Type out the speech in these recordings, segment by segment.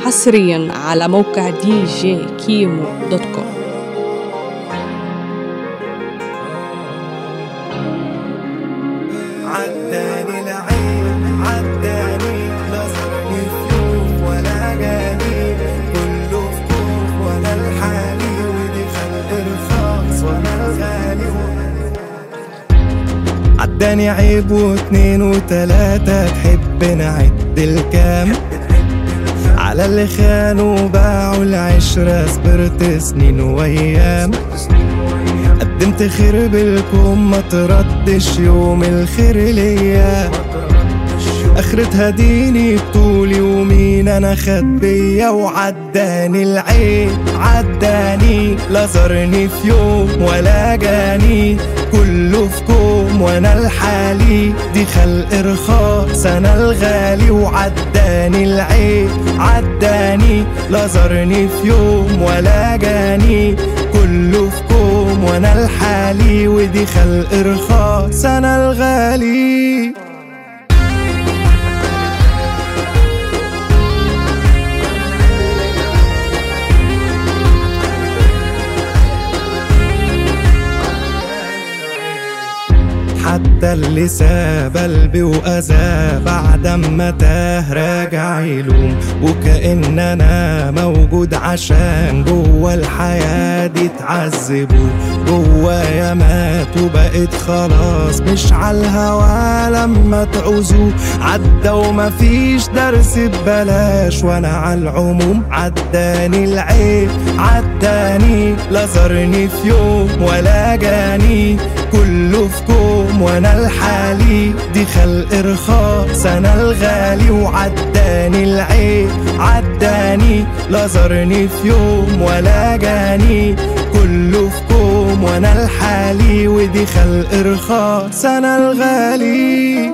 حصريا على موقع دي جي كيمو دوت كوم عداني العين عداني نظرني في يوم ولا جاني كله في كوف وانا الحالي ودي خلق رخاص وانا الغالي عداني عيب واتنين وتلاتة تحب نعد الكام على اللي خانوا وباعوا العشرة صبرت سنين وأيام قدمت خير بالكم ما تردش يوم الخير ليا اخرتها ديني بطولي ومين انا خد بيا وعداني العين عداني لا زارني في يوم ولا جاني كله في كوم وانا الحالي دي خلق رخاص انا الغالي وعداني العين عداني لا زارني في يوم ولا جاني كله في كوم وانا الحالي ودي خلق رخاص انا الغالي حتى اللي ساب قلبي وأذى بعد ما تاه راجع يلوم وكأن أنا موجود عشان جوا الحياة دي تعذبوا جوايا مات وبقيت خلاص مش عالهوا لما تعوزوا عدى ومفيش درس ببلاش وانا عالعموم عداني العيب عداني لا زارني في يوم ولا جاني كله في كوم وانا الحالي دي خلق رخاص انا الغالي وعداني العيب عداني لا زارني في يوم ولا جاني كله في كوم وانا الحالي ودي خلق رخاص انا الغالي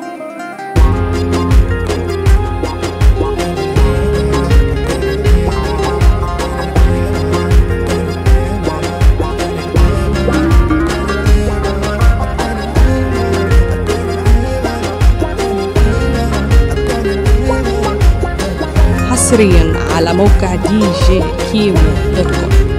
حصريا على موقع دي جي كيمو دوت كوم